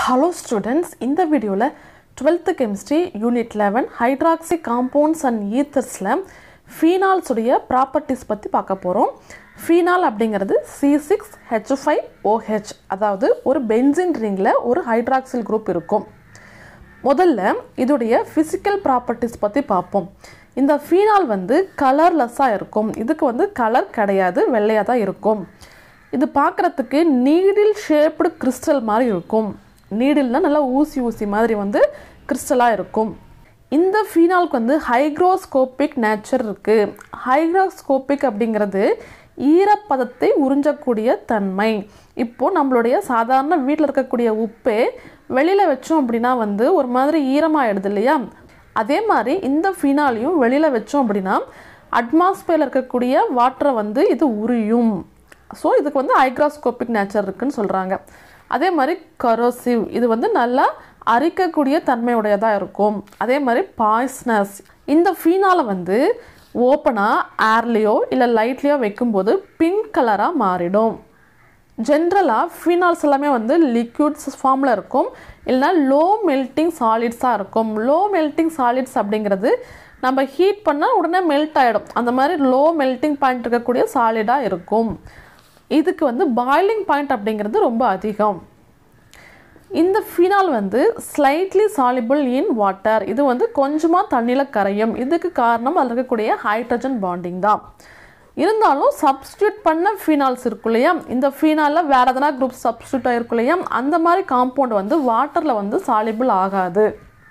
hello students இந்த வீடியோவில் twelfth chemistry unit eleven hydroxy compounds and ஈத்தர்ஸில் ஃபீனால்ஸுடைய ப்ராப்பர்ட்டிஸ் பற்றி பார்க்க போகிறோம் ஃபீனால் அப்படிங்கிறது C six H five OH அதாவது ஒரு பென்சின் ரிங்கில் ஒரு ஹைட்ராக்சில் குரூப் இருக்கும் முதல்ல இதோடைய ஃபிசிக்கல் ப்ராப்பர்ட்டிஸ் பற்றி பார்ப்போம் இந்த ஃபீனால் வந்து கலர்லெஸ்ஸாக இருக்கும் இதுக்கு வந்து கலர் கிடையாது வெள்ளையாக தான் இருக்கும் இது பார்க்குறதுக்கு நீடில் ஷேப்டு கிறிஸ்டல் மாதிரி இருக்கும் நீடில்னால் நல்லா ஊசி ஊசி மாதிரி வந்து கிறிஸ்டலாக இருக்கும் இந்த ஃபீனாலுக்கு வந்து ஹைக்ரோஸ்கோபிக் நேச்சர் இருக்குது ஹைக்ரோஸ்கோபிக் அப்படிங்கிறது ஈரப்பதத்தை உறிஞ்சக்கூடிய தன்மை இப்போது நம்மளுடைய சாதாரண வீட்டில் இருக்கக்கூடிய உப்பே வெளியில் வச்சோம் அப்படின்னா வந்து ஒரு மாதிரி ஈரமாகிடுது இல்லையா அதே மாதிரி இந்த ஃபினாலையும் வெளியில் வச்சோம் அப்படின்னா அட்மாஸ்பியரில் இருக்கக்கூடிய வாட்டரை வந்து இது உரியும் ஸோ இதுக்கு வந்து ஹைக்ராஸ்கோபிக் நேச்சர் இருக்குன்னு சொல்கிறாங்க அதே மாதிரி கரோசிவ் இது வந்து நல்லா அரிக்கக்கூடிய தன்மையுடையதாக இருக்கும் அதே மாதிரி பாய்ஸ்னஸ் இந்த ஃபீனாலை வந்து ஓப்பனாக ஏர்லேயோ இல்லை லைட்லேயோ வைக்கும்போது பிங்க் கலராக மாறிடும் ஜென்ரலாக ஃபீனால்ஸ் எல்லாமே வந்து லிக்யூட்ஸ் ஃபார்மில் இருக்கும் இல்லைனா லோ மெல்ட்டிங் சாலிட்ஸாக இருக்கும் லோ மெல்ட்டிங் சாலிட்ஸ் அப்படிங்கிறது நம்ம ஹீட் பண்ணால் உடனே மெல்ட் ஆகிடும் அந்த மாதிரி லோ மெல்ட்டிங் பாயிண்ட் இருக்கக்கூடிய சாலிடாக இருக்கும் இதுக்கு வந்து பாய்லிங் பாயிண்ட் அப்படிங்கிறது ரொம்ப அதிகம் இந்த ஃபினால் வந்து ஸ்லைட்லி சாலிபிள் இன் வாட்டர் இது வந்து கொஞ்சமாக தண்ணியில் கரையும் இதுக்கு காரணம் அதில் இருக்கக்கூடிய ஹைட்ரஜன் பாண்டிங் தான் இருந்தாலும் சப்ஸ்டியூட் பண்ண ஃபீனால்ஸ் இருக்கும் இல்லையா இந்த ஃபீனாலில் வேறு எதனா குரூப் சப்ஸ்டியூட் ஆகிருக்கும் இல்லையா அந்த மாதிரி காம்பவுண்ட் வந்து வாட்டரில் வந்து சாலிபிள் ஆகாது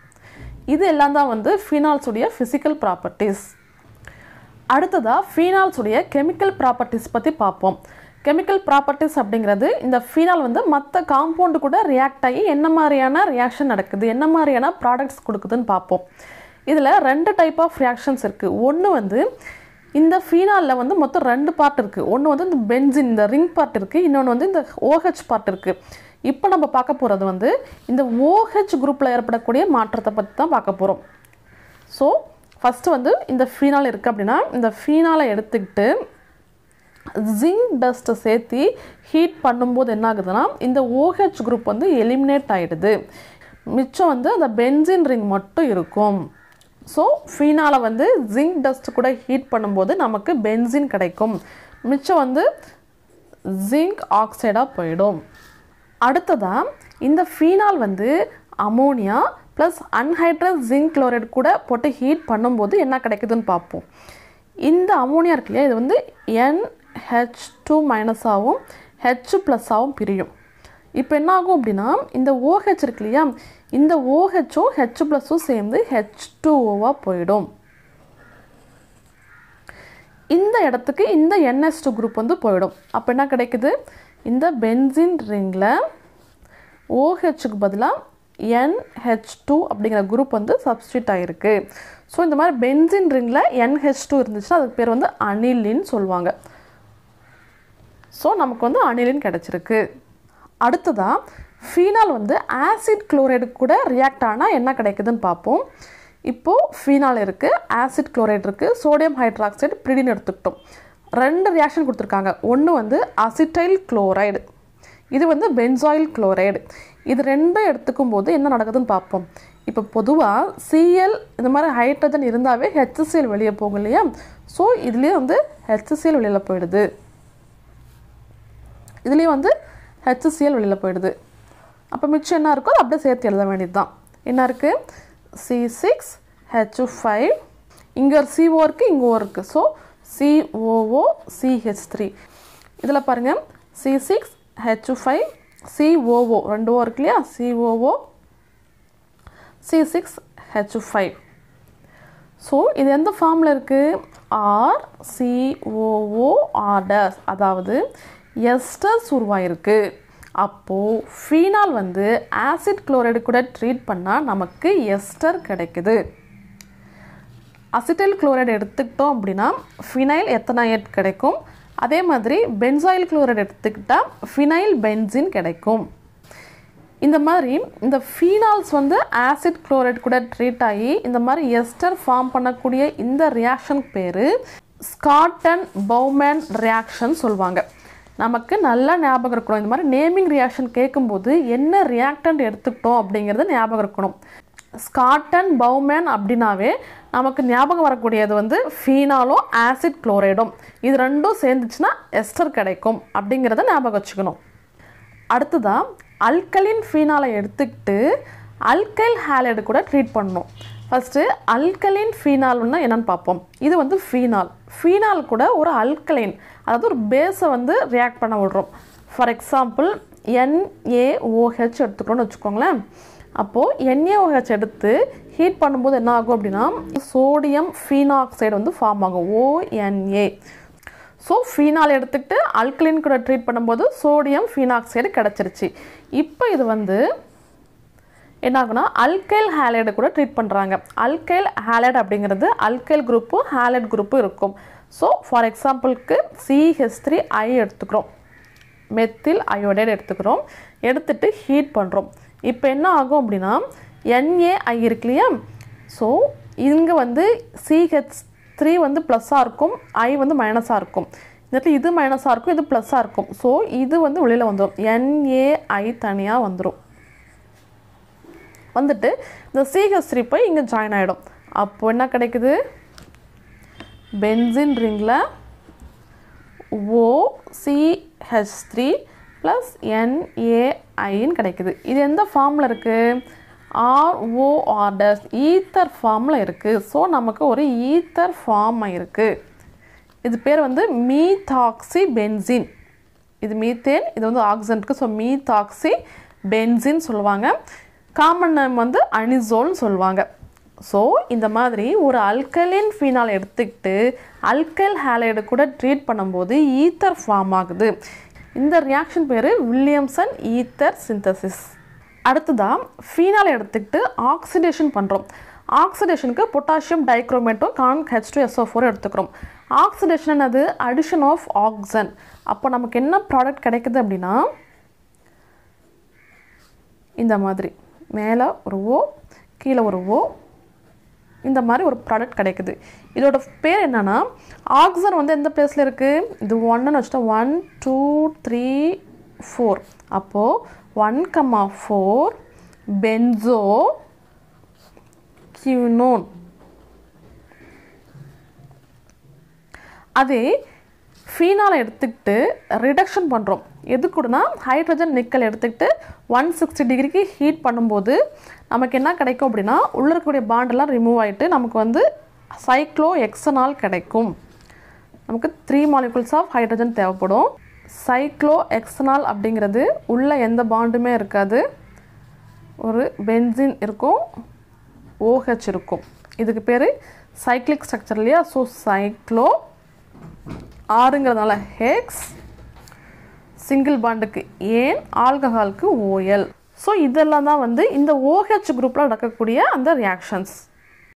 இது எல்லாம் தான் வந்து ஃபீனால்ஸுடைய ஃபிசிக்கல் ப்ராப்பர்ட்டிஸ் அடுத்ததாக ஃபீனால்ஸுடைய கெமிக்கல் ப்ராப்பர்ட்டிஸ் பற்றி பார்ப்போம் கெமிக்கல் ப்ராப்பர்ட்டிஸ் அப்படிங்கிறது இந்த ஃபீனால் வந்து மற்ற காம்பவுண்டு கூட ரியாக்ட் ஆகி என்ன மாதிரியான ரியாக்ஷன் நடக்குது என்ன மாதிரியான ப்ராடக்ட்ஸ் கொடுக்குதுன்னு பார்ப்போம் இதில் ரெண்டு டைப் ஆஃப் ரியாக்ஷன்ஸ் இருக்குது ஒன்று வந்து இந்த ஃபீனாலில் வந்து மொத்தம் ரெண்டு பார்ட் இருக்குது ஒன்று வந்து இந்த பென்சின் இந்த ரிங் பார்ட் இருக்குது இன்னொன்று வந்து இந்த ஓஹெச் பார்ட் இருக்குது இப்போ நம்ம பார்க்க போகிறது வந்து இந்த ஓஹெச் குரூப்பில் ஏற்படக்கூடிய மாற்றத்தை பற்றி தான் பார்க்க போகிறோம் ஸோ ஃபஸ்ட்டு வந்து இந்த ஃபீனால் இருக்குது அப்படின்னா இந்த ஃபீனாலை எடுத்துக்கிட்டு ஜிங்க் டஸ்ட்டை சேர்த்து ஹீட் பண்ணும்போது என்ன ஆகுதுன்னா இந்த ஓஹெச் குரூப் வந்து எலிமினேட் ஆகிடுது மிச்சம் வந்து அந்த பென்சின் ரிங் மட்டும் இருக்கும் ஸோ ஃபீனாலை வந்து ஜிங்க் டஸ்ட் கூட ஹீட் பண்ணும்போது நமக்கு பென்சின் கிடைக்கும் மிச்சம் வந்து ஜிங்க் ஆக்சைடாக போயிடும் அடுத்ததாக இந்த ஃபீனால் வந்து ammonia plus anhydrous zinc chloride கூட போட்டு ஹீட் பண்ணும்போது என்ன கிடைக்குதுன்னு பார்ப்போம் இந்த அமோனியா இருக்கு இல்லையா இது வந்து என் ஹெச் டூ மைனஸாகவும் ஹெச் ப்ளஸ்ஸாகவும் பிரியும் இப்போ என்ன ஆகும் அப்படின்னா இந்த ஓஹெச் இருக்கு இல்லையா இந்த ஓஹெச்சும் ஹெச் ப்ளஸும் சேர்ந்து ஹெச் டூ ஓவாக போயிடும் இந்த இடத்துக்கு இந்த என்எஸ் டூ குரூப் வந்து போயிடும் அப்போ என்ன கிடைக்குது இந்த பென்சின் ரிங்கில் ஓஹெச்சுக்கு பதிலாக என்ஹெச் டூ அப்படிங்கிற குரூப் வந்து சப்ஸ்டியூட் ஆகிருக்கு ஸோ இந்த மாதிரி பென்சின் ரிங்கில் என்ஹெச் டூ இருந்துச்சுன்னா அதுக்கு பேர் வந்து அனிலின்னு சொல்லுவாங்க ஸோ நமக்கு வந்து அனிலின் கிடச்சிருக்கு அடுத்ததாக ஃபீனால் வந்து ஆசிட் குளோரைடு கூட ரியாக்ட் ஆனால் என்ன கிடைக்குதுன்னு பார்ப்போம் இப்போது ஃபீனால் இருக்குது ஆசிட் குளோரைடு இருக்குது சோடியம் ஹைட்ராக்சைடு பிரிடின் எடுத்துக்கிட்டோம் ரெண்டு ரியாக்ஷன் கொடுத்துருக்காங்க ஒன்று வந்து அசிட்டைல் குளோரைடு இது வந்து பென்சாயில் குளோரைடு இது ரெண்டும் எடுத்துக்கும் போது என்ன நடக்குதுன்னு பார்ப்போம் இப்போ பொதுவாக சிஎல் இந்த மாதிரி ஹைட்ரஜன் இருந்தாவே ஹெச்சிஎல் வெளியே போகும் இல்லையா ஸோ இதுலேயே வந்து ஹெச்சிஎல் வெளியில் போயிடுது இதுலேயும் வந்து ஹெச்சிஎல் வெளியில் போயிடுது அப்போ மிச்சம் என்ன இருக்கோ அதை அப்படியே சேர்த்து எழுத வேண்டியது தான் என்ன இருக்குது சி சிக்ஸ் ஹெச் ஃபைவ் இங்கே ஒரு சிஓ இருக்குது இங்கே ஓ இருக்குது ஸோ சிஓஓ சிஹெச் த்ரீ இதில் பாருங்கள் C six H five COO ரெண்டு ஓ இருக்கு இல்லையா COO C six H five so இது எந்த ஃபார்மில் இருக்குது ஆர் சிஓஓ ஆர்டர்ஸ் அதாவது எஸ்டர்ஸ் உருவாயிருக்கு அப்போது ஃபீனால் வந்து ஆசிட் குளோரைடு கூட ட்ரீட் பண்ணால் நமக்கு எஸ்டர் கிடைக்குது அசிட்டைல் குளோரைடு எடுத்துக்கிட்டோம் அப்படின்னா ஃபினைல் எத்தனாயட் கிடைக்கும் அதே மாதிரி பென்சாயில் குளோரைடு எடுத்துக்கிட்டால் ஃபினைல் பென்சின் கிடைக்கும் இந்த மாதிரி இந்த ஃபீனால்ஸ் வந்து ஆசிட் குளோரைடு கூட ட்ரீட் ஆகி இந்த மாதிரி எஸ்டர் ஃபார்ம் பண்ணக்கூடிய இந்த ரியாக்ஷன் பேர் ஸ்காட்டன் பவுமேன் ரியாக்ஷன் சொல்லுவாங்க நமக்கு நல்லா ஞாபகம் இருக்கணும் இந்த மாதிரி நேமிங் ரியாக்ஷன் கேட்கும்போது என்ன ரியாக்டன்ட் எடுத்துக்கிட்டோம் அப்படிங்கிறது ஞாபகம் இருக்கணும் ஸ்காட்டன் பவுமேன் அப்படின்னாவே நமக்கு ஞாபகம் வரக்கூடியது வந்து ஃபீனாலும் ஆசிட் குளோரைடும் இது ரெண்டும் சேர்ந்துச்சுன்னா எஸ்டர் கிடைக்கும் அப்படிங்கிறத ஞாபகம் வச்சுக்கணும் அடுத்ததாக அல்கலின் ஃபீனாலை எடுத்துக்கிட்டு அல்கைல் ஹேலைடு கூட ட்ரீட் பண்ணணும் ஃபஸ்ட்டு அல்கலின் ஃபீனால்னா என்னென்னு பார்ப்போம் இது வந்து ஃபீனால் ஃபீனால் கூட ஒரு அல்கலைன் அதாவது ஒரு பேஸை வந்து ரியாக்ட் பண்ண விடுறோம் ஃபார் எக்ஸாம்பிள் என்ஏஓஹெச் எடுத்துக்கிறோன்னு வச்சுக்கோங்களேன் அப்போது என்ஏஓஹெச் எடுத்து ஹீட் பண்ணும்போது என்ன ஆகும் அப்படின்னா சோடியம் ஃபீனாக்சைடு வந்து ஃபார்ம் ஆகும் ஓஎன்ஏ ஸோ ஃபீனால் எடுத்துக்கிட்டு அல்கலின் கூட ட்ரீட் பண்ணும்போது சோடியம் ஃபீனாக்சைடு கிடச்சிருச்சு இப்போ இது வந்து என்ன ஆகுனா அல்கைல் ஹேலைடு கூட ட்ரீட் பண்ணுறாங்க அல்கைல் ஹேலைடு அப்படிங்கிறது அல்கைல் குரூப்பும் ஹேலைட் குரூப்பும் இருக்கும் ஸோ ஃபார் எக்ஸாம்பிளுக்கு சிஹெச் த்ரீ ஐ எடுத்துக்கிறோம் மெத்தில் அயோடைடு எடுத்துக்கிறோம் எடுத்துட்டு ஹீட் பண்ணுறோம் இப்போ என்ன ஆகும் அப்படின்னா என்ஏஐ இருக்கு இல்லையா ஸோ இங்கே வந்து சிஹெச் த்ரீ வந்து ப்ளஸ்ஸாக இருக்கும் ஐ வந்து மைனஸாக இருக்கும் இந்த இடத்துல இது மைனஸாக இருக்கும் இது ப்ளஸ்ஸாக இருக்கும் ஸோ இது வந்து வெளியில் வந்துடும் என்ஏஐ தனியாக வந்துடும் வந்துட்டு இந்த சிஹெச் த்ரீ போய் இங்கே ஜாயின் ஆகிடும் அப்போ என்ன கிடைக்குது பென்சின் ரிங்கில் ஓ சிஹெச் த்ரீ ப்ளஸ் என்ஏஐன்னு கிடைக்குது இது எந்த ஃபார்மில் இருக்குது ஆர்ஓஆர்டஸ் ஈத்தர் ஃபார்மில் இருக்குது ஸோ நமக்கு ஒரு ஈத்தர் ஃபார்ம் இருக்குது இது பேர் வந்து மீதாக்சி பென்சின் இது மீத்தேன் இது வந்து ஆக்சிஜன் இருக்குது ஸோ மீதாக்சி பென்சின் சொல்லுவாங்க காமன் நேம் வந்து அனிசோல்னு சொல்லுவாங்க ஸோ இந்த மாதிரி ஒரு அல்கலின் ஃபீனால் எடுத்துக்கிட்டு அல்கைல் ஹேலைடு கூட ட்ரீட் பண்ணும்போது ஈத்தர் ஃபார்ம் ஆகுது இந்த ரியாக்ஷன் பேர் வில்லியம்சன் ஈத்தர் சிந்தசிஸ் அடுத்ததாக ஃபீனால் எடுத்துக்கிட்டு ஆக்சிடேஷன் பண்ணுறோம் ஆக்சிடேஷனுக்கு பொட்டாசியம் டைக்ரோமேட்டும் con H two SO four எடுத்துக்கிறோம் ஆக்சிடேஷன் என்னது அடிஷன் ஆஃப் ஆக்சன் அப்போ நமக்கு என்ன ப்ராடக்ட் கிடைக்குது அப்படின்னா இந்த மாதிரி மேலே ஒரு ஓ கீழே ஒரு ஓ இந்த மாதிரி ஒரு ப்ராடக்ட் கிடைக்குது இதோட பேர் என்னென்னா ஆக்சன் வந்து எந்த பிளேஸில் இருக்குது இது ஒன்றுன்னு வச்சுட்டா ஒன் டூ த்ரீ ஃபோர் அப்போது one comma four benzoquinone அதே ஃபீனாலை எடுத்துக்கிட்டு ரிடக்ஷன் பண்ணுறோம் எது கூடனா ஹைட்ரஜன் நிக்கல் எடுத்துக்கிட்டு ஒன் சிக்ஸ்டி டிகிரிக்கு ஹீட் பண்ணும்போது நமக்கு என்ன கிடைக்கும் அப்படின்னா உள்ளே இருக்கக்கூடிய பாண்டெல்லாம் ரிமூவ் ஆகிட்டு நமக்கு வந்து சைக்ளோ எக்ஸனால் கிடைக்கும் நமக்கு த்ரீ மாலிகுல்ஸ் ஆஃப் ஹைட்ரஜன் தேவைப்படும் சைக்ளோ எக்ஸனால் அப்படிங்கிறது உள்ள எந்த பாண்டுமே இருக்காது ஒரு பென்சின் இருக்கும் ஓஹெச் இருக்கும் இதுக்கு பேர் சைக்ளிக் ஸ்ட்ரக்சர் இல்லையா ஸோ சைக்ளோ ஆறுங்கிறதுனால ஹெக்ஸ் சிங்கிள் பாண்டுக்கு ஏன் ஆல்கஹாலுக்கு ஓஎல் ஸோ இதெல்லாம் தான் வந்து இந்த ஓஹெச் குரூப்பில் நடக்கக்கூடிய அந்த ரியாக்ஷன்ஸ்